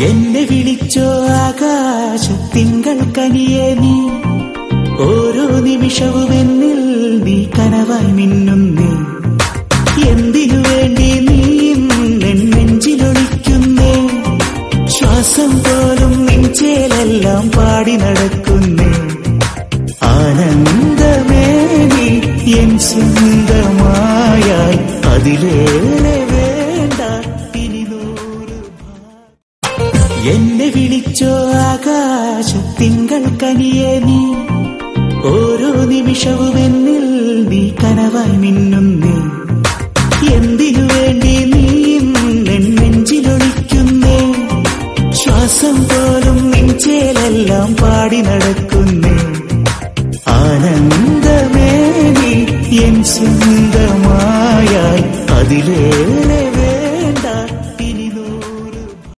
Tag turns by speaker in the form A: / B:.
A: എന്നെ വിളിച്ചോ ആകാശ തിങ്കൾ കനിയേ നീ ഓരോ നിമിഷവും എന്നിൽ നീ കനവായി മിന്നുന്നേ എന്തിനു വേണ്ടി നീ എൻ നെഞ്ചിലൊളിക്കുന്നേ ശ്വാസം പോലും നെഞ്ചേലെല്ലാം പാടി നടക്കുന്നേ ആനന്ദമേ നീ എൻ സ്വന്തമായാൽ അതിലേറെ വേണ്ട ഇനി നൂറ് എന്നെ വിളിച്ചോ ആകാശ തിങ്കൾ കനിയേ നീ ഓരോ നിമിഷവും എന്നിൽ നീ കനവായി മിന്നുന്നേ എന്തിനു വേണ്ടി നീ എൻ നെഞ്ചിലൊളിക്കുന്നേ ശ്വാസം പോലും നെഞ്ചേലെല്ലാം പാടി നടക്കുന്നേ ആനന്ദമേ നീ എൻ സ്വന്തമായാൽ അതിലേറെ